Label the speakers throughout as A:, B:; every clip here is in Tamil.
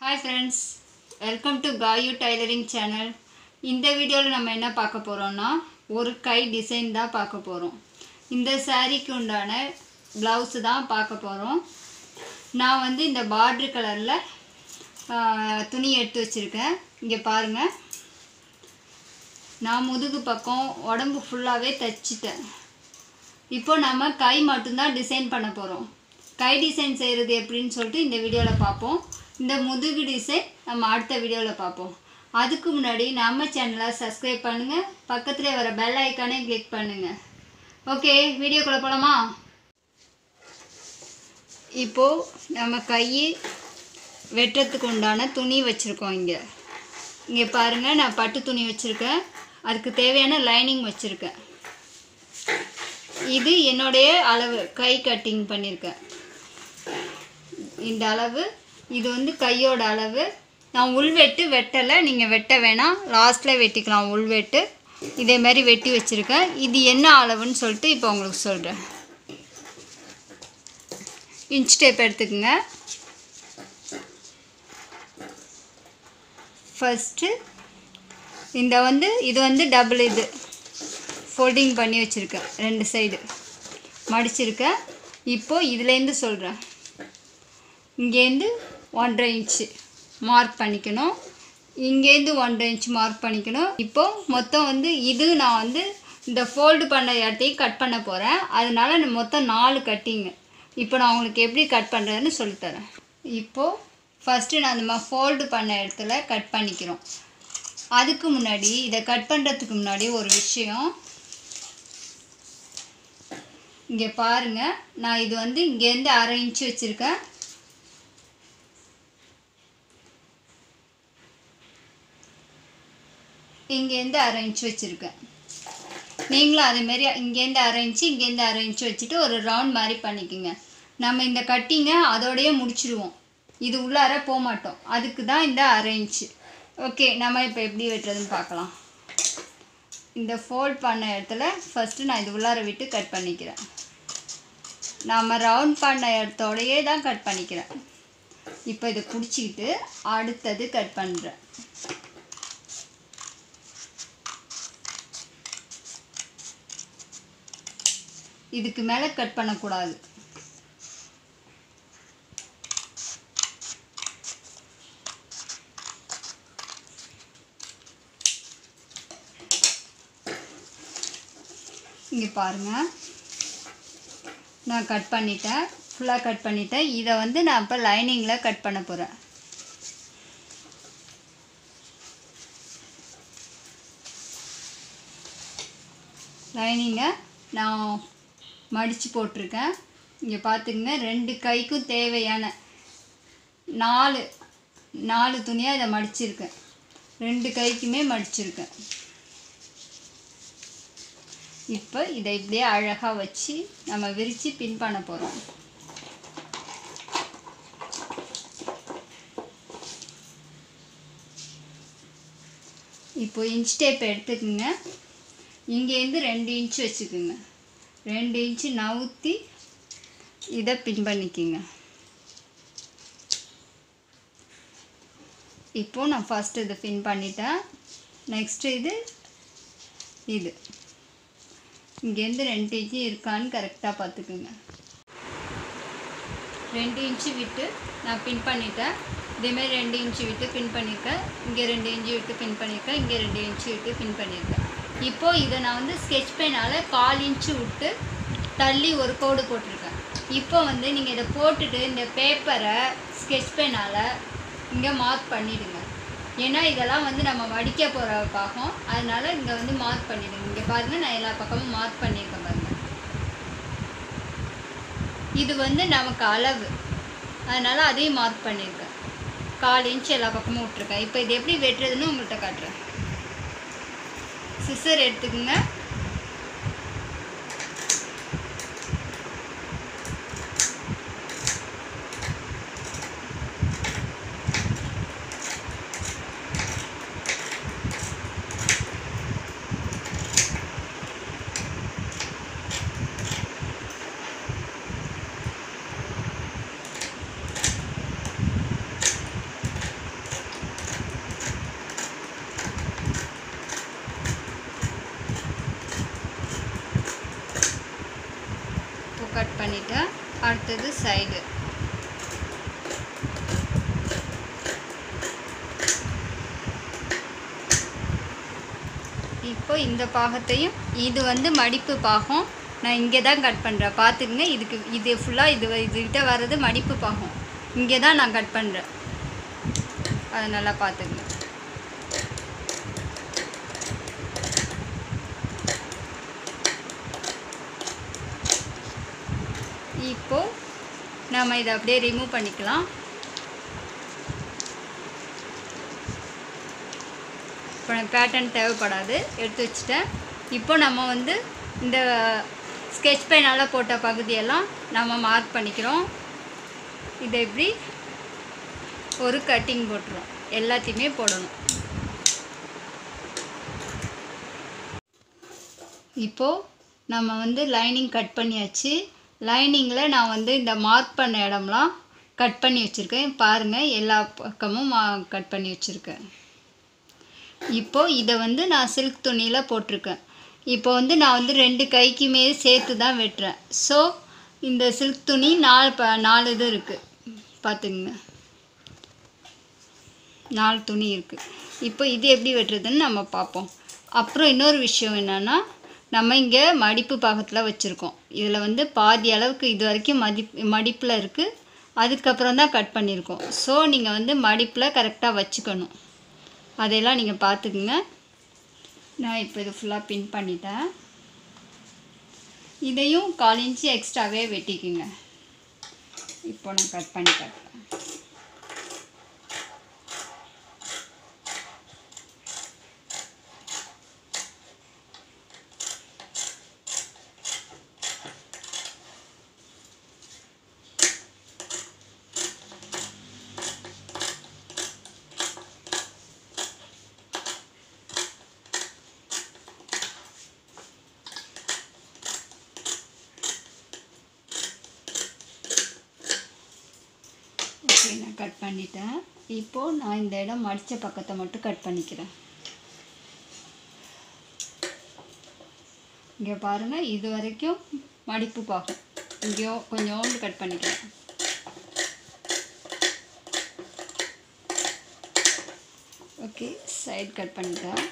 A: hi friends welcome to Kayu tailoring channel இந்த வீடியோவில் நம்ம என்ன பார்க்க போகிறோம்னா ஒரு கை டிசைன் தான் பார்க்க போகிறோம் இந்த சாரீக்கு உண்டான ப்ளவுஸு தான் பார்க்க போகிறோம் நான் வந்து இந்த பார்ட்ரு கலரில் துணி எடுத்து வச்சுருக்கேன் இங்கே பாருங்கள் நான் முதுகு பக்கம் உடம்பு ஃபுல்லாகவே தைச்சிட்டேன் இப்போ நம்ம கை மட்டும்தான் டிசைன் பண்ண போகிறோம் கை டிசைன் செய்கிறது எப்படின்னு சொல்லிட்டு இந்த வீடியோவில் பார்ப்போம் இந்த முதுகு டிசைன் நம்ம அடுத்த வீடியோவில் பார்ப்போம் அதுக்கு முன்னாடி நம்ம சேனலை சப்ஸ்கிரைப் பண்ணுங்கள் பக்கத்தில் வர பெல் ஐக்கானே கிளிக் பண்ணுங்கள் ஓகே வீடியோக்குள்ளே போகலாமா இப்போது நம்ம கை வெட்டுறதுக்கு உண்டான துணி வச்சுருக்கோம் இங்கே இங்கே பாருங்கள் நான் பட்டு துணி வச்சுருக்கேன் அதுக்கு தேவையான லைனிங் வச்சுருக்கேன் இது என்னுடைய அளவு கை கட்டிங் பண்ணியிருக்கேன் இந்த அளவு இது வந்து கையோட அளவு நான் உள்வெட்டு வெட்டலை நீங்கள் வெட்ட வேணாம் லாஸ்ட்டில் வெட்டிக்கலாம் உள்வெட்டு இதே மாதிரி வெட்டி வச்சுருக்கேன் இது என்ன அளவுன்னு சொல்லிட்டு இப்போ உங்களுக்கு சொல்கிறேன் இன்ச் டேப் எடுத்துக்கோங்க ஃபஸ்ட்டு இந்த வந்து இது வந்து டபுள் இது ஃபோல்டிங் பண்ணி வச்சுருக்கேன் ரெண்டு சைடு மடிச்சிருக்கேன் இப்போது இதுலேருந்து சொல்கிறேன் இங்கேருந்து ஒன்றரை இன்ச்சு மார்க் பண்ணிக்கணும் இங்கேருந்து ஒன்றரை இன்ச் மார்க் பண்ணிக்கணும் இப்போது மொத்தம் வந்து இது நான் வந்து இந்த ஃபோல்டு பண்ண இடத்தையும் கட் பண்ண போகிறேன் அதனால நான் மொத்தம் நாலு கட்டிங்க இப்போ நான் உங்களுக்கு எப்படி கட் பண்ணுறதுன்னு சொல்லித்தரேன் இப்போது ஃபஸ்ட்டு நான் இந்த மாதிரி ஃபோல்டு பண்ண இடத்துல கட் பண்ணிக்கிறோம் அதுக்கு முன்னாடி இதை கட் பண்ணுறதுக்கு முன்னாடி ஒரு விஷயம் இங்கே பாருங்கள் நான் இது வந்து இங்கேருந்து அரை இன்ச்சு வச்சுருக்கேன் இங்கேருந்து அரை இன்ச்சு வச்சுருக்கேன் நீங்களும் அதேமாரி இங்கேருந்து அரை இன்ச்சு இங்கேருந்து அரை இன்ச்சு வச்சுட்டு ஒரு ரவுண்ட் மாதிரி பண்ணிக்கோங்க நம்ம இந்த கட்டிங்கை அதோடையே முடிச்சிடுவோம் இது உள்ளார போக மாட்டோம் அதுக்கு தான் இந்த அரை இன்ச்சு ஓகே நம்ம இப்போ எப்படி வெட்டுறதுன்னு பார்க்கலாம் இந்த ஃபோல்ட் பண்ண இடத்துல ஃபஸ்ட்டு நான் இது உள்ளார விட்டு கட் பண்ணிக்கிறேன் நம்ம ரவுண்ட் பண்ண இடத்தோடையே தான் கட் பண்ணிக்கிறேன் இப்போ இதை பிடிச்சிக்கிட்டு அடுத்தது கட் பண்ணுறேன் இதுக்கு மேலே கட் பண்ணக்கூடாது இங்கே பாருங்கள் நான் கட் பண்ணிட்டேன் ஃபுல்லாக கட் பண்ணிட்டேன் இதை வந்து நான் இப்போ லைனிங்கில் கட் பண்ண போகிறேன் லைனிங்கை நான் மடித்து போட்டிருக்கேன் இங்கே பார்த்துக்குங்க ரெண்டு கைக்கும் தேவையான நாலு நாலு துணியாக இதை மடிச்சிருக்கேன் ரெண்டு கைக்குமே மடிச்சிருக்கேன் இப்போ இதை இப்படியே அழகாக வச்சு நம்ம விரித்து பின் பண்ண போகிறோம் இப்போ இன்ச் டேப் எடுத்துக்கோங்க இங்கேருந்து ரெண்டு இன்ச் வச்சுக்கோங்க ரெண்டு இன்ச்சு நவுத்தி இதை பின் பண்ணிக்கோங்க இப்போது நான் ஃபஸ்ட்டு இதை பின் பண்ணிட்டேன் நெக்ஸ்ட்டு இது இது இங்கேருந்து ரெண்டு இன்ச்சு இருக்கான்னு கரெக்டாக பார்த்துக்குங்க ரெண்டு இன்ச்சு விட்டு நான் பின் பண்ணிட்டேன் இதேமாரி ரெண்டு இன்ச்சு விட்டு பின் பண்ணியிருக்கேன் இங்கே ரெண்டு இன்ச்சு விட்டு பின் பண்ணியிருக்கேன் இங்கே ரெண்டு இன்ச்சு விட்டு பின் பண்ணியிருக்கேன் இப்போது இதை நான் வந்து ஸ்கெட்ச் பெயினால் கால் இன்ச்சு விட்டு தள்ளி ஒரு கோடு போட்டிருக்கேன் இப்போ வந்து நீங்கள் இதை போட்டுட்டு இந்த பேப்பரை ஸ்கெட்ச் பெயினால் இங்கே மார்க் பண்ணிவிடுங்க ஏன்னா இதெல்லாம் வந்து நம்ம வடிக்க போகிற பாகம் அதனால் இங்கே வந்து மார்க் பண்ணிவிடுங்க இங்கே பாருங்கள் நான் எல்லா பக்கமும் மார்க் பண்ணியிருக்கேன் பாருங்கள் இது வந்து நமக்கு அளவு அதனால் அதையும் மார்க் பண்ணியிருக்கேன் கால் இன்ச் எல்லா பக்கமும் விட்ருக்கேன் இப்போ இது எப்படி வெட்டுறதுன்னு உங்கள்கிட்ட காட்டுறேன் சிசர் எடுத்துக்கோங்க கட் பண்ணிட்டேன் அடுத்தது சைடு இப்போ இந்த பாகத்தையும் இது வந்து மடிப்பு பாகம் நான் இங்கே தான் கட் பண்ணுறேன் பார்த்துக்குங்க இதுக்கு இது ஃபுல்லாக இது இதுகிட்ட வர்றது மடிப்பு பாகம் இங்கே தான் நான் கட் பண்ணுறேன் அதை நல்லா பார்த்துக்குங்க இப்போ நம்ம இதை அப்படியே ரிமூவ் பண்ணிக்கலாம் இப்போ எனக்கு பேட்டர்ன் தேவைப்படாது எடுத்து வச்சுட்டேன் இப்போ நம்ம வந்து இந்த ஸ்கெட்ச் பெயினால் போட்ட பகுதியெல்லாம் நம்ம மார்க் பண்ணிக்கிறோம் இதை எப்படி ஒரு கட்டிங் போட்டுரும் எல்லாத்தையுமே போடணும் இப்போது நம்ம வந்து லைனிங் கட் பண்ணியாச்சு லைனிங்கில் நான் வந்து இந்த மார்க் பண்ண இடம்லாம் கட் பண்ணி வச்சுருக்கேன் பாருங்கள் எல்லா பக்கமும் கட் பண்ணி வச்சுருக்கேன் இப்போ இதை வந்து நான் சில்க் துணியில் போட்டிருக்கேன் இப்போ வந்து நான் வந்து ரெண்டு கைக்குமே சேர்த்து தான் வெட்டுறேன் ஸோ இந்த சில்க் துணி நாலு ப நாலு இது இருக்குது பார்த்துங்க நாலு துணி இருக்குது இப்போ இது எப்படி வெட்டுறதுன்னு நம்ம பார்ப்போம் அப்புறம் இன்னொரு விஷயம் என்னென்னா நம்ம இங்கே மடிப்பு பாகத்தில் வச்சுருக்கோம் இதில் வந்து பாதி அளவுக்கு இது வரைக்கும் மதிப் மடிப்பில் இருக்குது அதுக்கப்புறம் தான் கட் பண்ணியிருக்கோம் ஸோ நீங்கள் வந்து மடிப்பில் கரெக்டாக வச்சுக்கணும் அதையெல்லாம் நீங்கள் பார்த்துக்குங்க நான் இப்போ இது ஃபுல்லாக பின் பண்ணிட்டேன் இதையும் கால் இன்ச்சு எக்ஸ்ட்ராவே வெட்டிக்குங்க இப்போ நான் கட் பண்ணி காட்டுறேன் ஓகே நான் கட் பண்ணிட்டேன் இப்போது நான் இந்த இடம் மடித்த பக்கத்தை மட்டும் கட் பண்ணிக்கிறேன் இங்கே பாருங்கள் இது வரைக்கும் மடிப்பு பாகம் இங்கேயோ கொஞ்சோண்டு கட் பண்ணிக்கிறேன் ஓகே சைடு கட் பண்ணிட்டேன்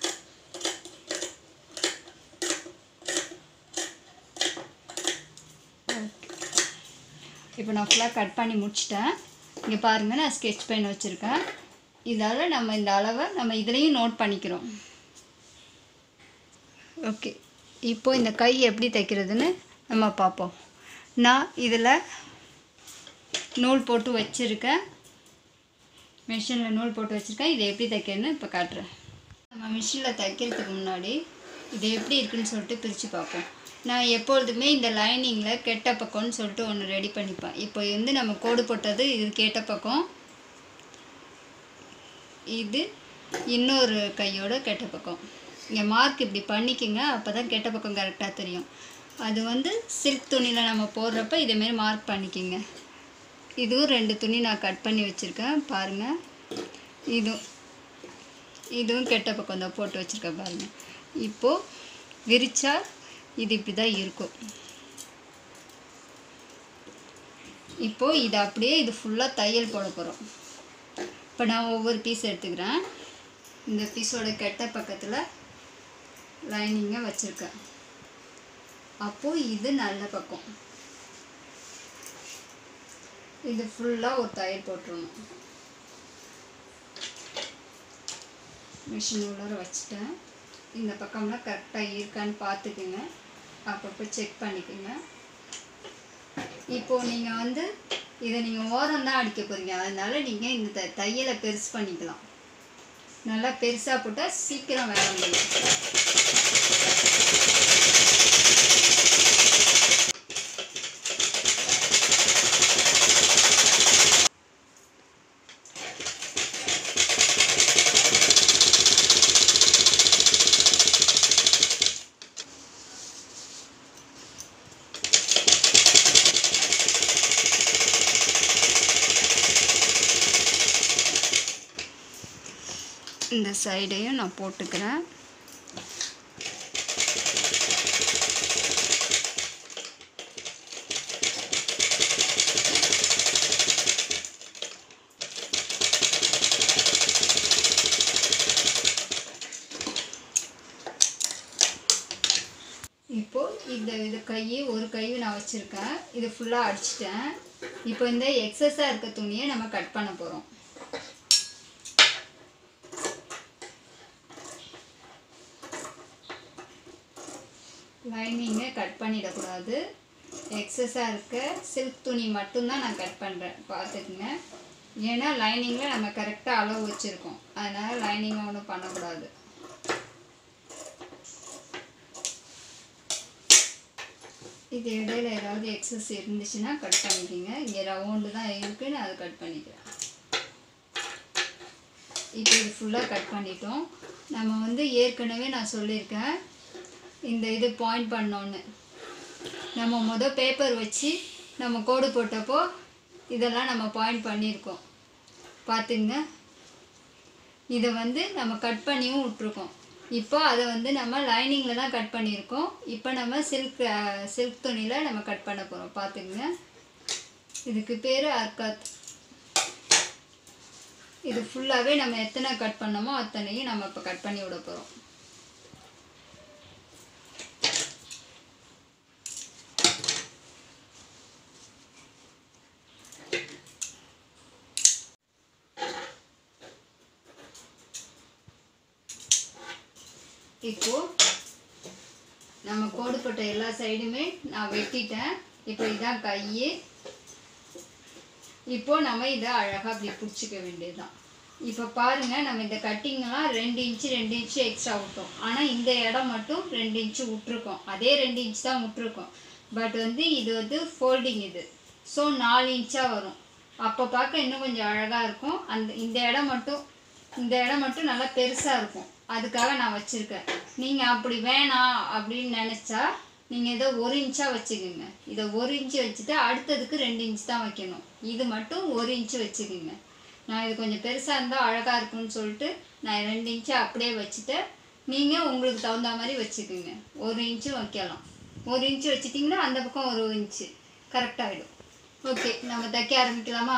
A: இப்போ நான் ஃபுல்லாக கட் பண்ணி முடிச்சிட்டேன் இங்கே பாருங்கள் நான் ஸ்கெட்ச் பென் வச்சுருக்கேன் இதால் நம்ம இந்த அளவை நம்ம இதுலேயும் நோட் பண்ணிக்கிறோம் ஓகே இப்போ இந்த கை எப்படி தைக்கிறதுன்னு நம்ம பார்ப்போம் நான் இதில் நூல் போட்டு வச்சுருக்கேன் மிஷினில் நூல் போட்டு வச்சுருக்கேன் இதை எப்படி தைக்கிறதுன்னு இப்போ காட்டுறேன் நம்ம மிஷினில் தைக்கிறதுக்கு முன்னாடி இது எப்படி இருக்குன்னு சொல்லிட்டு பிரித்து பார்ப்போம் நான் எப்பொழுதுமே இந்த லைனிங்கில் கெட்ட பக்கம்னு சொல்லிட்டு ஒன்று ரெடி பண்ணிப்பேன் இப்போ வந்து நம்ம கோடு போட்டது இது கெட்ட பக்கம் இது இன்னொரு கையோட கெட்ட பக்கம் இங்கே மார்க் இப்படி பண்ணிக்கோங்க அப்போ தான் கெட்ட பக்கம் கரெக்டாக தெரியும் அது வந்து சில்க் துணியில் நம்ம போடுறப்ப இதேமாரி மார்க் பண்ணிக்கோங்க இதுவும் ரெண்டு துணி நான் கட் பண்ணி வச்சுருக்கேன் பாருங்கள் இதுவும் இதுவும் கெட்ட பக்கம் தான் போட்டு வச்சுருக்கேன் பாருங்கள் இப்போது விரிச்சா இது இப்படி தான் இருக்கும் இப்போது இது அப்படியே இது ஃபுல்லாக தையல் போட போகிறோம் இப்போ நான் ஒவ்வொரு பீஸ் எடுத்துக்கிறேன் இந்த பீஸோட கெட்ட பக்கத்தில் லைனிங்கை வச்சுருக்கேன் அப்போது இது நல்ல பக்கம் இது ஃபுல்லாக ஒரு தையல் போட்டுருணும் மிஷின் உள்ளார வச்சுட்டேன் இந்த பக்கம்லாம் கரெக்டாக இருக்கான்னு பார்த்துக்குங்க அப்பப்போ செக் பண்ணிக்கோங்க இப்போது நீங்கள் வந்து இதை நீங்கள் ஓரம் தான் அடிக்க போகிறீங்க அதனால நீங்கள் இந்த த தையலை பெருசு பண்ணிக்கலாம் நல்லா பெருசாக போட்டால் சீக்கிரம் வேலை முடியும் இந்த சைடையும் நான் போட்டுக்கிறேன் கை ஒரு கை நான் வச்சுருக்கேன் இது ஃபுல்லாக அடிச்சிட்டேன் இப்போ இந்த எக்ஸஸாக இருக்க துணியை நம்ம கட் பண்ண போகிறோம் லைனிங்கை கட் பண்ணிடக்கூடாது எக்ஸஸாக இருக்க சில்க் துணி மட்டும்தான் நான் கட் பண்ணுறேன் பார்த்துக்குங்க ஏன்னா லைனிங்கில் நம்ம கரெக்டாக அளவு வச்சுருக்கோம் அதனால் லைனிங்கை ஒன்றும் பண்ணக்கூடாது இது இடையில ஏதாவது எக்ஸஸ் இருந்துச்சுன்னா கட் பண்ணிக்கோங்க இங்கே ரவுண்டு தான் இருக்குன்னு அதை கட் பண்ணிக்கிறேன் இப்போ இது ஃபுல்லாக கட் பண்ணிட்டோம் நம்ம வந்து ஏற்கனவே நான் சொல்லியிருக்கேன் இந்த இது பாயிண்ட் பண்ணோன்னு நம்ம மொதல் பேப்பர் வச்சு நம்ம கோடு போட்டப்போ இதெல்லாம் நம்ம பாயிண்ட் பண்ணியிருக்கோம் பார்த்துங்க இதை வந்து நம்ம கட் பண்ணியும் விட்ருக்கோம் இப்போ அதை வந்து நம்ம லைனிங்கில் தான் கட் பண்ணியிருக்கோம் இப்போ நம்ம சில்க் சில்க் துணியில் நம்ம கட் பண்ண போகிறோம் பார்த்துங்க இதுக்கு பேர் அர்காத் இது ஃபுல்லாகவே நம்ம எத்தனை கட் பண்ணோமோ அத்தனையும் நம்ம இப்போ கட் பண்ணி விட போகிறோம் இப்போ நம்ம கோடு போட்ட எல்லா சைடுமே நான் வெட்டிட்டேன் இப்போ இதான் கை இப்போ நம்ம இதை அழகாக அப்படி பிடிச்சிக்க வேண்டியதுதான் இப்போ பாருங்க நம்ம இந்த கட்டிங்லாம் ரெண்டு இன்ச்சு ரெண்டு இன்ச்சு எக்ஸ்ட்ரா விட்டோம் ஆனால் இந்த இடம் மட்டும் ரெண்டு இன்ச்சு விட்ருக்கோம் அதே ரெண்டு இன்ச் தான் விட்ருக்கோம் பட் வந்து இது வந்து ஃபோல்டிங் இது ஸோ நாலு இன்ச்சாக வரும் அப்போ பார்க்க இன்னும் கொஞ்சம் அழகாக இருக்கும் அந்த இந்த இடம் மட்டும் இந்த இடம் மட்டும் நல்லா பெருசாக இருக்கும் அதுக்காக நான் வச்சுருக்கேன் நீங்கள் அப்படி வேணாம் அப்படின்னு நினச்சா நீங்கள் இதை ஒரு இன்ச்சாக வச்சுக்கோங்க இதை ஒரு இன்ச்சு வச்சுட்டு அடுத்ததுக்கு ரெண்டு இன்ச் தான் வைக்கணும் இது மட்டும் ஒரு இன்ச்சு வச்சுக்கோங்க நான் இது கொஞ்சம் பெருசாக இருந்தால் அழகாக இருக்கும்னு சொல்லிட்டு நான் ரெண்டு இன்ச்சு அப்படியே வச்சுட்டேன் நீங்கள் உங்களுக்கு தகுந்த மாதிரி வச்சுக்கோங்க ஒரு இன்ச்சு வைக்கலாம் ஒரு இன்ச்சு வச்சிட்டிங்கன்னா அந்த பக்கம் ஒரு இன்ச்சு கரெக்டாகிடும் ஓகே நம்ம தைக்க ஆரம்பிக்கலாமா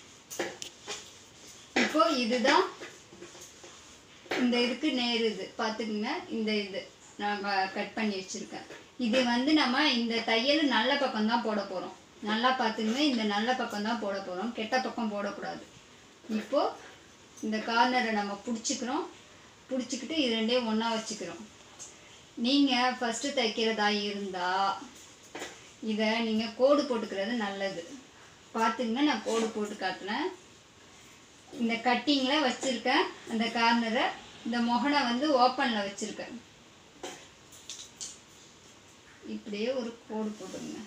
A: இப்போ இதுதான் இந்த இதுக்கு நேர் இது பார்த்துக்குங்க இந்த இது நான் கட் பண்ணி வச்சுருக்கேன் இது வந்து நம்ம இந்த தையல் நல்ல பக்கம் தான் போட போகிறோம் நல்லா பார்த்துங்க இந்த நல்ல பக்கம் தான் போட போகிறோம் கெட்ட பக்கம் போடக்கூடாது இப்போது இந்த கார்னரை நம்ம பிடிச்சிக்கிறோம் பிடிச்சிக்கிட்டு இது ரெண்டையும் ஒன்றா வச்சுக்கிறோம் நீங்கள் ஃபஸ்ட்டு தைக்கிறதா இருந்தால் இதை நீங்கள் கோடு போட்டுக்கிறது நல்லது பார்த்துங்க நான் கோடு போட்டு காட்டுறேன் இந்த கட்டிங்கில் வச்சுருக்கேன் அந்த கார்னரை இந்த முகனை வந்து ஓப்பனில் வச்சுருக்கேன் இப்படியே ஒரு கோடு போட்டுங்க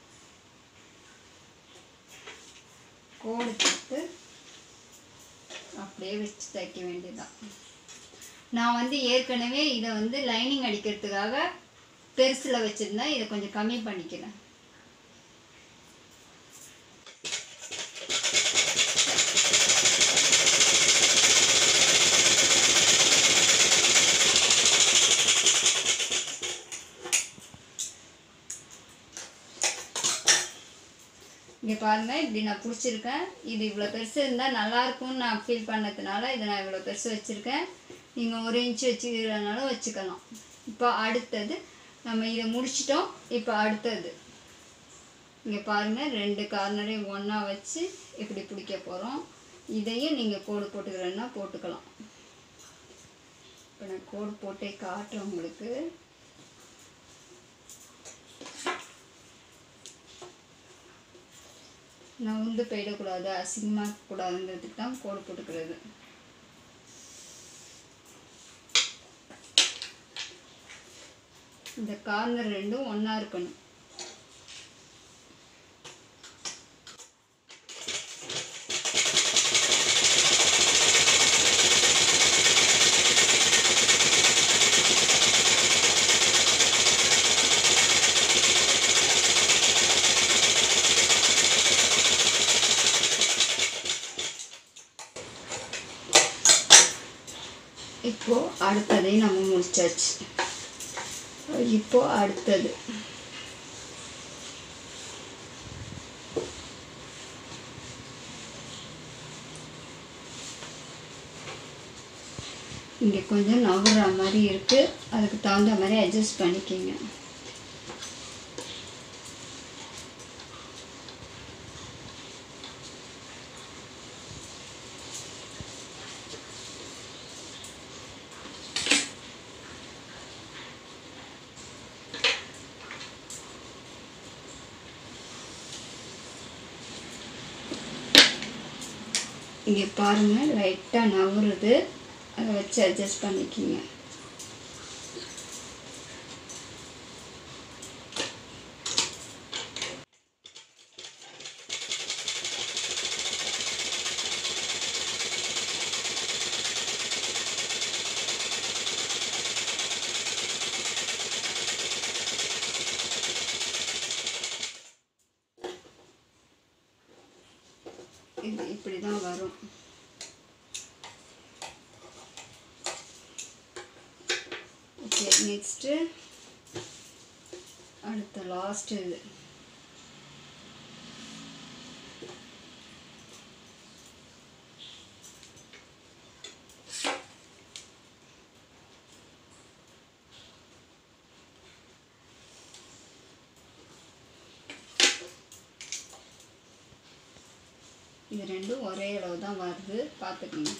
A: கோடு போட்டு அப்படியே வச்சு தைக்க வேண்டியதுதான் நான் வந்து ஏற்கனவே இதை வந்து லைனிங் அடிக்கிறதுக்காக பெருசில் வச்சுருந்தேன் இதை கொஞ்சம் கம்மி பண்ணிக்கிறேன் இங்கே பாருங்கள் இப்படி நான் பிடிச்சிருக்கேன் இது இவ்வளோ பெருசு இருந்தால் நல்லா இருக்கும்னு நான் ஃபீல் பண்ணதுனால இதை நான் இவ்வளோ பெருசு வச்சுருக்கேன் நீங்கள் ஒரு இன்ச்சு வச்சுக்கிறதுனாலும் வச்சுக்கலாம் இப்போ அடுத்தது நம்ம இதை முடிச்சிட்டோம் இப்போ அடுத்தது இங்கே பாருங்கள் ரெண்டு கார்னரையும் ஒன்றா வச்சு இப்படி பிடிக்க போகிறோம் இதையும் நீங்கள் கோடு போட்டுக்கிறேன்னா போட்டுக்கலாம் இப்போ நான் கோடு போட்டே காட்டுறேன் உங்களுக்கு நான் உந்து போயிடக்கூடாது அசிங்கமாக கூடாதுங்கிறதுக்கு தான் கோடு போட்டுக்கிறது இந்த கார்னர் ரெண்டும் ஒன்றா இருக்கணும் இப்போ அடுத்ததையும் நம்ம முடிச்சாச்சு இப்போ அடுத்தது இங்கே கொஞ்சம் நவுற மாதிரி இருக்குது அதுக்கு தகுந்த மாதிரி அட்ஜஸ்ட் பண்ணிக்கிங்க இங்கே பாருங்கள் லைட்டாக நவுறுது அதை வச்சு அட்ஜஸ்ட் பண்ணிக்கிங்க இது இப்படி தான் வரும் ஓகே நெக்ஸ்ட்டு அடுத்த லாஸ்ட் இது இது ரெண்டும் ஒரே அளவு தான் வருது பார்த்துக்கோங்க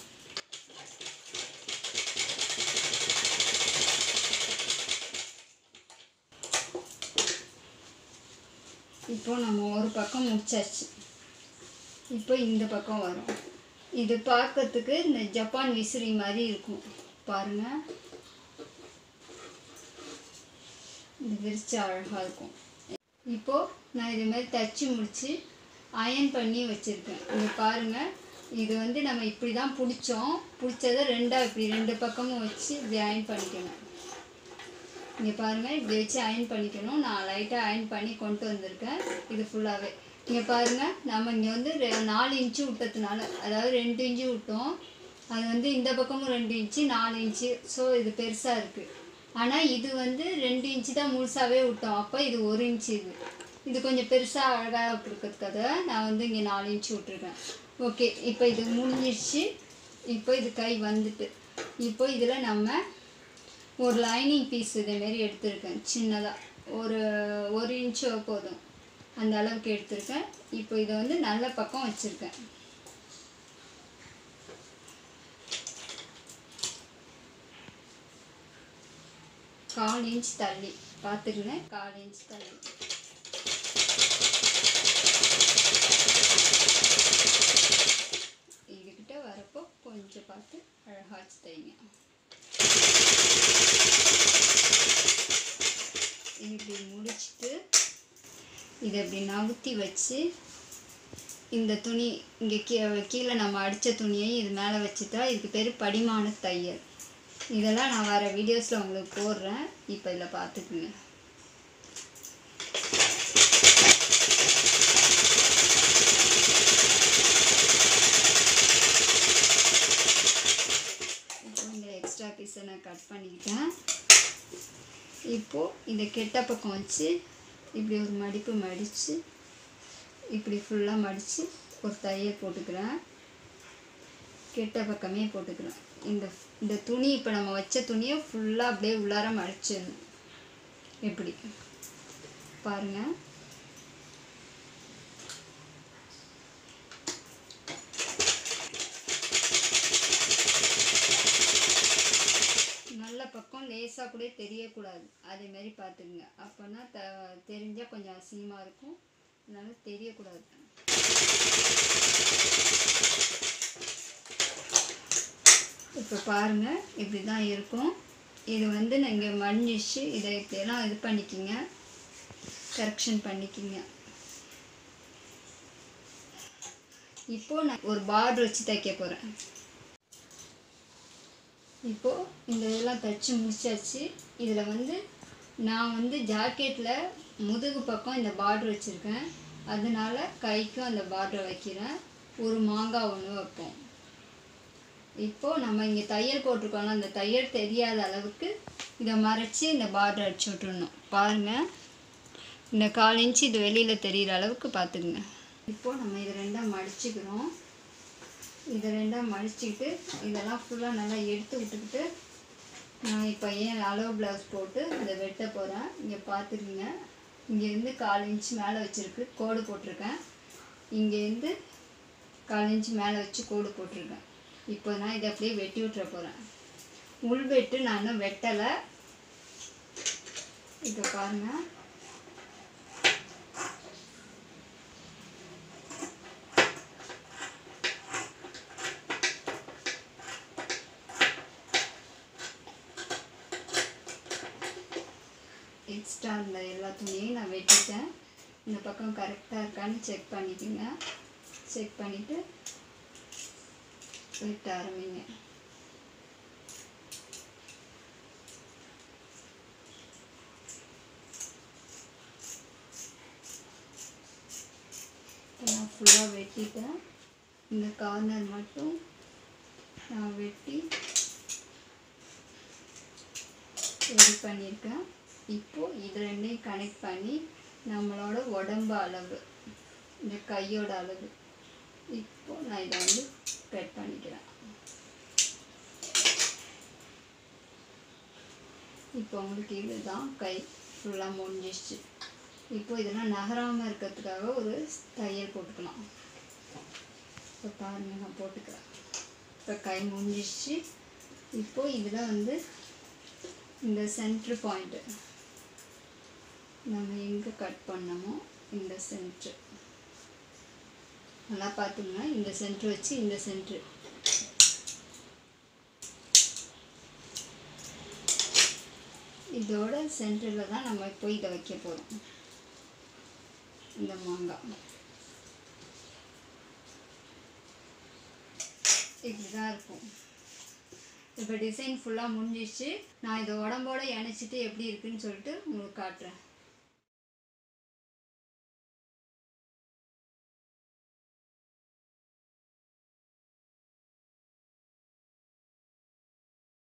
A: இப்போ நம்ம ஒரு பக்கம் முடிச்சாச்சு இப்போ இந்த பக்கம் வரும் இது பார்க்கறதுக்கு இந்த ஜப்பான் விசிறி மாதிரி இருக்கும் பாருங்க இது விரிச்சு அழகாக இருக்கும் இப்போ நான் இது மாதிரி தச்சு முடிச்சு அயன் பண்ணி வச்சுருக்கேன் இங்கே பாருங்கள் இது வந்து நம்ம இப்படி தான் பிடிச்சோம் பிடிச்சதை ரெண்டாக இப்படி ரெண்டு பக்கமும் வச்சு இப்படி அயன் பண்ணிக்கணும் இங்கே பாருங்கள் இப்படி வச்சு அயன் பண்ணிக்கணும் நான் லைட்டாக அயன் பண்ணி கொண்டு வந்திருக்கேன் இது ஃபுல்லாகவே இங்கே பாருங்கள் நம்ம இங்கே வந்து ரெ- நாலு இன்ச்சு விட்டதுனால அதாவது ரெண்டு இன்ச்சு விட்டோம் அது வந்து இந்த பக்கமும் ரெண்டு இன்ச்சு நாலு இன்ச்சு ஸோ இது பெருசாக இருக்குது ஆனால் இது வந்து ரெண்டு இன்ச்சு தான் முழுசாகவே விட்டோம் அப்போ இது ஒரு இன்ச்சு இது இது கொஞ்சம் பெருசாக அழகாக இருக்கிறதுக்காக நான் வந்து இங்கே நாலு இன்ச்சு விட்ருக்கேன் ஓகே இப்போ இது முடிஞ்சிருச்சு இப்போ இது கை வந்துட்டு இப்போ இதில் நம்ம ஒரு லைனிங் பீஸ் இதேமாரி எடுத்திருக்கேன் சின்னதாக ஒரு ஒரு இன்ச்சோ போதும் அந்த அளவுக்கு எடுத்திருக்கேன் இப்போ இதை வந்து நல்ல பக்கம் வச்சுருக்கேன் கால் இன்ச் தள்ளி பார்த்துக்குங்க கால் இன்ச் தள்ளி இதுகிட்ட வரப்போ கொஞ்சம் பார்த்து அழகாக வச்சு தைங்க இப்படி முடிச்சுட்டு இதை இப்படி நவுத்தி வச்சு இந்த துணி இங்கே கீ கீழே நம்ம அடித்த துணியை இது மேலே வச்சுட்டா இதுக்கு பேர் படிமான தையல் இதெல்லாம் நான் வர வீடியோஸில் உங்களுக்கு போடுறேன் இப்போ இதில் பார்த்துக்குங்க இப்போ இந்த எக்ஸ்ட்ரா பீஸை நான் கட் பண்ணிக்கிட்டேன் இப்போது இந்த கெட்ட பக்கம் வச்சு இப்படி ஒரு மடிப்பு மடித்து இப்படி ஃபுல்லாக மடித்து ஒரு தையல் போட்டுக்கிறேன் கெட்ட பக்கமே போட்டுக்கிறேன் இந்த இந்த துணி இப்போ நம்ம வச்ச துணியை ஃபுல்லாக அப்படியே உள்ளார மடிச்சிடணும் எப்படி பாருங்கள் நல்ல பக்கம் லேசாக கூட தெரியக்கூடாது அதே மாதிரி பார்த்துக்குங்க அப்போனா த தெரிஞ்சால் கொஞ்சம் அசிங்கமாக இருக்கும் அதனால தெரியக்கூடாது இப்போ பாருங்கள் இப்படி தான் இருக்கும் இது வந்து நீங்கள் மன்னிச்சு இதை இப்படியெல்லாம் இது பண்ணிக்கிங்க கரெக்ஷன் பண்ணிக்கிங்க இப்போ நான் ஒரு பார்டர் வச்சு தைக்க போகிறேன் இப்போது இந்த இதெல்லாம் தைச்சு முடிச்சாச்சு இதில் வந்து நான் வந்து ஜாக்கெட்டில் முதுகு பக்கம் இந்த பார்டர் வச்சுருக்கேன் அதனால கைக்கும் அந்த பார்டர் வைக்கிறேன் ஒரு மாங்காய் ஒன்று வைப்போம் இப்போது நம்ம இங்கே தையல் போட்டிருக்கோம்ல அந்த தையல் தெரியாத அளவுக்கு இதை மறைச்சி இந்த பார்டர் அடிச்சு விட்டுறணும் பாருங்கள் இந்த கால் இன்ச்சு இது வெளியில் தெரிகிற அளவுக்கு பார்த்துக்குங்க இப்போது நம்ம இதை ரெண்டாக மடிச்சுக்கிறோம் இதை ரெண்டாக மடிச்சுக்கிட்டு இதெல்லாம் ஃபுல்லாக நல்லா எடுத்து விட்டுக்கிட்டு நான் இப்போ ஏன் அளவு ப்ளவுஸ் போட்டு இதை வெட்ட போகிறேன் இங்கே பார்த்துருங்க இங்கேருந்து கால் இன்ச் மேலே வச்சுருக்கு கோடு போட்டிருக்கேன் இங்கேருந்து கால் இன்ச் மேலே வச்சு கோடு போட்டிருக்கேன் இப்போ நான் இதை அப்படியே வெட்டி விட்டுற போகிறேன் உள் வெட்டு நான் இன்னும் வெட்டலை இப்போ பாருங்கள் எக்ஸ்ட்ரா இருந்த எல்லா துணியையும் நான் வெட்டிட்டேன் இந்த பக்கம் கரெக்டாக இருக்கான்னு செக் பண்ணிக்கோங்க செக் பண்ணிவிட்டு வெட்ட ஆரம்பிங்க இப்போ நான் ஃபுல்லாக வெட்டிட்டேன் இந்த கார்னர் மட்டும் நான் வெட்டி ரெடி பண்ணியிருக்கேன் இப்போது இது ரெண்டையும் கனெக்ட் பண்ணி நம்மளோட உடம்பு அளவு இந்த கையோட அளவு இப்போ நான் இதை வந்து கட் பண்ணிக்கிறேன் இப்போ உங்களுக்கு இதுதான் கை ஃபுல்லாக முடிஞ்சிடுச்சு இப்போ இதெல்லாம் நகராமல் இருக்கிறதுக்காக ஒரு தையல் போட்டுக்கலாம் இப்போ பாருங்கள் நான் போட்டுக்கிறேன் இப்போ கை முடிஞ்சிடுச்சு இப்போ இதில் வந்து இந்த சென்ட்ரு பாயிண்ட்டு நம்ம எங்கே கட் பண்ணமோ இந்த சென்ட்ரு நல்லா பார்த்துங்க இந்த சென்ட்ரு வச்சு இந்த சென்ட்ரு இதோட சென்டரில் தான் நம்ம இப்போ இதை வைக்க போகிறோம் இந்த மாங்காய் இப்படி தான் இருக்கும் இப்போ டிசைன் ஃபுல்லாக முடிஞ்சிச்சு நான் இதை உடம்போட இணைச்சிட்டு எப்படி இருக்குன்னு சொல்லிட்டு உங்களுக்கு காட்டுறேன்